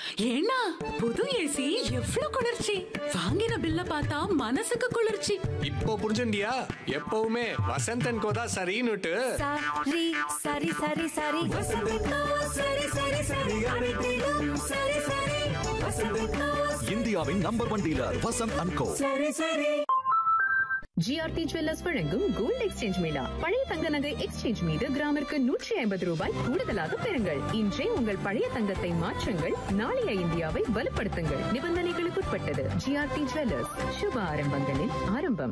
ஏன்னா புது ஏசி எவ்வளவு குளிர்ச்சி வாங்கின பில்ல பார்த்தா மனசுக்கு குளிர்ச்சி இப்போ புரிஞ்சுண்டியா எப்பவுமே வசந்தன் கோதா சரின்னுட்டு சரி சரி சரி சரி வசந்தக்கா சரி சரி சரி அனைத்திலும் சரி சரி வசந்தக்கா இந்தியாவின் number one dealer Vasanth and co சரி சரி ஜிஆர்டி ஜுவல்லர்ஸ் வழங்கும் கோல்ட் எக்ஸ்சேஞ்ச் மேளா பழைய தங்க நகை எக்ஸ்சேஞ்ச் மீது கிராமிற்கு நூற்றி ஐம்பது ரூபாய் கூடுதலாக பெறுங்கள் இன்றே உங்கள் பழைய தங்கத்தை மாற்றுங்கள் நாளைய இந்தியாவை வலுப்படுத்துங்கள் நிபந்தனைகளுக்குட்பட்டது ஜிஆர்டி ஜுவல்லர்ஸ் சுப ஆரம்பங்களின் ஆரம்பம்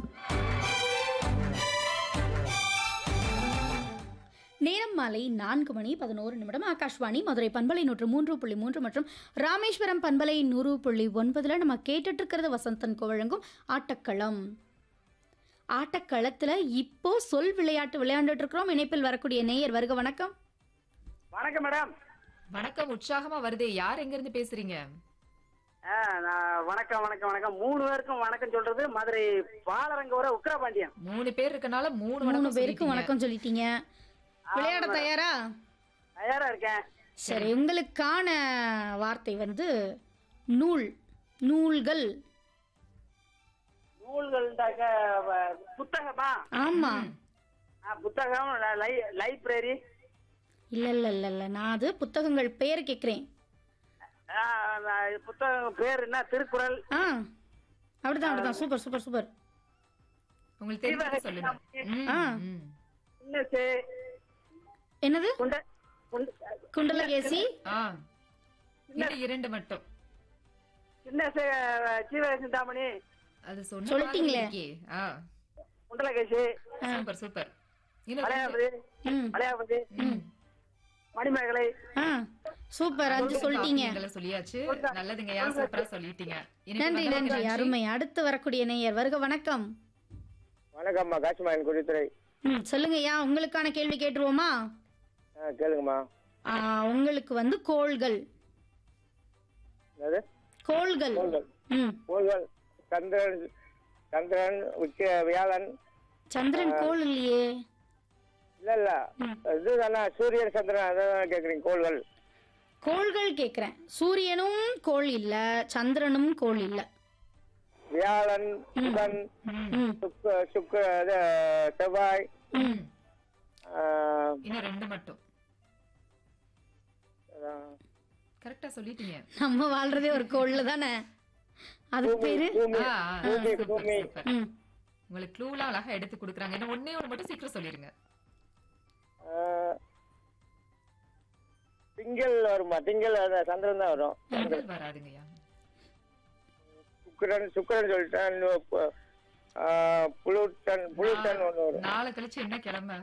நேரம் மாலை நான்கு மணி பதினோரு நிமிடம் ஆகாஷ்வாணி மதுரை பண்பலை நூற்று மூன்று புள்ளி மூன்று மற்றும் ராமேஸ்வரம் பண்பலை நூறு புள்ளி ஒன்பதுல நம்ம கேட்டுட்டு இருக்கிறது வசந்தன் வழங்கும் ஆட்டக்களம் ஆட்டக்களத்துல இப்போ சொல் விளையாட்டு விளையாண்டுட்டு இருக்கிறோம் இணைப்பில் வரக்கூடிய நேயர் வருக வணக்கம் வணக்கம் மேடம் வணக்கம் உற்சாகமா வருதே யார் எங்க இருந்து பேசுறீங்க ஆ, நான் வணக்கம் வணக்கம் வணக்கம் மூணு பேருக்கும் வணக்கம் சொல்றது மதுரை பாலரங்கோர உக்கிரபாண்டியன் மூணு பேர் இருக்கனால மூணு மூணு வணக்கம் பேருக்கு சொல்லிட்டீங்க. வணக்கம் சொல்லிட்டீங்க விளையாட தயாரா தயாரா இருக்கேன் சரி உங்களுக்கான வார்த்தை வந்து நூல் நூல்கள் நூல்கள்டாக்க வ- புத்தகமா ஆமா ஆ, புத்தகம் ல- லை- லைப்ரரி இல்ல இல்ல இல்ல இல்ல நான் அது புத்தகங்கள் பேர் கேக்குறேன் ஆ, நான் புத்தகம் பேர் என்ன திருக்குறள் ஆ அப்படிதான் அப்படிதான் சூப்பர் சூப்பர் சூப்பர் உங்களுக்கு தெரிஞ்சதை சொல்லுங்க ம், ஆ. ம். இன்னசு என்னது குண்ட குண்ட- குண்டலகேசி ஆ இன்னும் இரண்டு மட்டும் இன்னசு சீவ சிந்தாமணி அது சொன்ன சொல்லிட்டீங்களே. மாதிரி இருக்கே. ஆ குண்டலகேசி சூப்பர் சூப்பர் இன்னும் மலையாபதி ம் மலையாபதி ம். மணிமேகலை ஆ சூப்பர் அஞ்சு சொல்லிட்டீங்க காப்பியங்களை சொல்லியாச்சு நல்லதுங்க யா சூப்பரா சொல்லிட்டீங்க இனிப்பு நன்றி வந்தவங்க நன்றி அருமை அடுத்து வரக்கூடிய நேயர் வருக வணக்கம் வணக்கம்மா காசிமாயன் குடித்துறை ம் சொல்லுங்க ஐயா உங்களுக்கான கேள்வி கேட்டுருவோமா ஆ கேளுங்கம்மா ஆ, உங்களுக்கு வந்து கோள்கள் என்னது கோள்கள் கோள்கள் ம் கோள்கள் சந்திரன் சந்திரன் உச்ச வியாழன் சந்திரன் கோள் இல்லையே இல்ல இல்ல இது தானே சூரியன் சந்திரன் அதான் கேக்குறீங்க கோள்கள் கோள்கள் கேக்குறேன் சூரியனும் கோள் இல்ல சந்திரனும் கோள் இல்ல வியாழன் புதன் ம் சுக்க சுக்க இது, செவ்வாய் ம் ஆ, இன்னும் ரெண்டு மட்டும் அதான். கரெக்டா சொல்லிட்டீங்க நம்ம வாழ்றதே ஒரு கோள்ல தானே அதுக்கு பேரு பூமி ஆ, ஆ, பூமி சூப்பர், பூமி சூப்பர். ம் உங்களுக்கு க்ளூலாம் அழகா எடுத்து கொடுக்குறாங்க என்ன ஒண்ணே ஒண்ணு மட்டும் சீக்கிரம் சொல்லிருங்க ஆ, திங்கள் வருமா திங்கள் அது சந்திரன் தான் வரும் திங்கள் வராதுங்கய்யா சுக்கிரன் சுக்கிரன் சொல்லிட்டேன் பு- ஆ, புளூட்டன் புளூட்டன் ஒன்று வரும் நாளை கழிச்சு என்ன கிழமை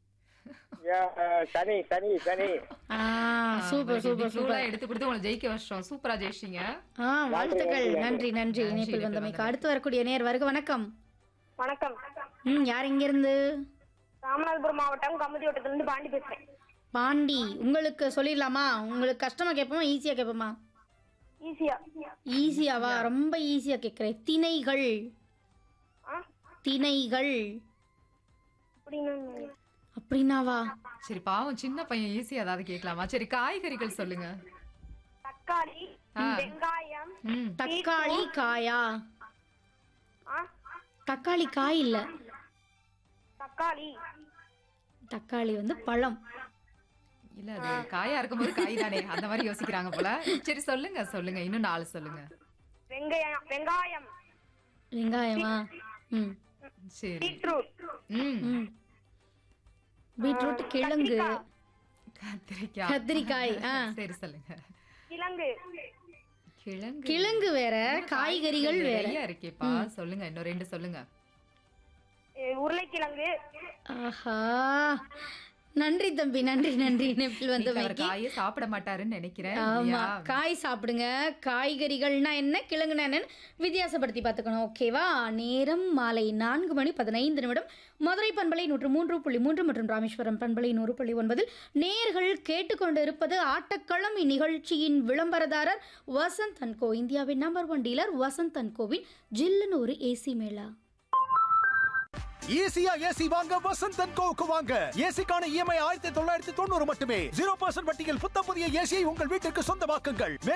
யா- சனி சனி சனி ஆ சூப்பர் சூப்பர் சூப்பர் க்ளூலாம் எடுத்து கொடுத்து உங்களை ஜெயிக்க வச்சிட்டோம் சூப்பரா ஜெயிச்சிங்க ஆ வாழ்த்துக்கள் நன்றி நன்றி இணைப்பில் வந்தமைக்கு அடுத்து வரக்கூடிய நேர் வருக வணக்கம் வணக்கம் ம் யார் இங்க இருந்து ராமநாதபுரம் மாவட்டம் கமுதி வட்டத்திலிருந்து பாண்டி பேசுறேன் பாண்டி உங்களுக்கு சொல்லிடலாமா உங்களுக்கு கஷ்டமா கேட்போமா ஈஸியா கேட்போமா ஈஸியா ஈஸியாவா ரொம்ப ஈஸியா கேட்கிறேன் திணைகள் ஆ திணைகள் அப்படின்னு அப்படின்னாவா சரி பாவம் சின்ன பையன் ஈஸியா ஏதாவது கேட்கலாமா சரி காய்கறிகள் சொல்லுங்க தக்காளி ஆ. வெங்காயம் ம் தக்காளி காயா ஆ தக்காளி காய் இல்ல தக்காளி தக்காளி வந்து பழம் இல்ல அது காயா இருக்கும்போது காய் தானே அந்த மாதிரி யோசிக்கிறாங்க போல சரி சொல்லுங்க சொல்லுங்க இன்னும் நாலு சொல்லுங்க வெங்காயம் வெங்காயம் வெங்காயமா ம் சரி பீட்ரூட் ம் ம் பீட்ரூட் கிழங்கு கத்திரிக்காய் கத்திரிக்காய் ஆ சரி சொல்லுங்க கிழங்கு கிழங்கு கிழங்கு வேற காய்கறிகள் வேற நிறைய இருக்கேப்பா சொல்லுங்க இன்னும் ரெண்டு சொல்லுங்க அஹ் உருளைக்கிழங்கு ஆஹா நன்றி தம்பி நன்றி நன்றி இணைப்பில் இன்னைக்கு அவர் வந்தமைக்கு காயே சாப்பிட மாட்டாருன்னு நினைக்கிறேன் ஆமா இல்லையா? காய் சாப்பிடுங்க காய்கறிகள்னா என்ன கிழங்குனா என்னன்னு வித்தியாசப்படுத்தி பார்த்துக்கணும் ஓகேவா நேரம் மாலை நான்கு மணி பதினைந்து நிமிடம் மதுரை பண்பலை நூற்று மூன்று புள்ளி மூன்று மற்றும் ராமேஸ்வரம் பண்பலை நூறு புள்ளி ஒன்பதில் நேர்கள் கேட்டுக்கொண்டு இருப்பது ஆட்டக்களம் இந்நிகழ்ச்சியின் விளம்பரதாரர் வசந்த் அன்கோ இந்தியாவின் நம்பர் ஒன் டீலர் வசந்த் அன்கோவின் ஜில்லுன்னு ஒரு ஏசி மேளா ஈஸியா ஏசி வாங்க வசந்த் அண்ட் கோவுக்கு வாங்க ஏசிக்கான இஎம்ஐ ஆயிரத்தி தொள்ளாயிரத்தி தொண்ணூறு மட்டுமே ஜீரோ பர்சன்ட் வட்டியில் புத்தம் புதிய ஏசியை உங்கள் வீட்டிற்கு சொந்தமாக்குங்கள்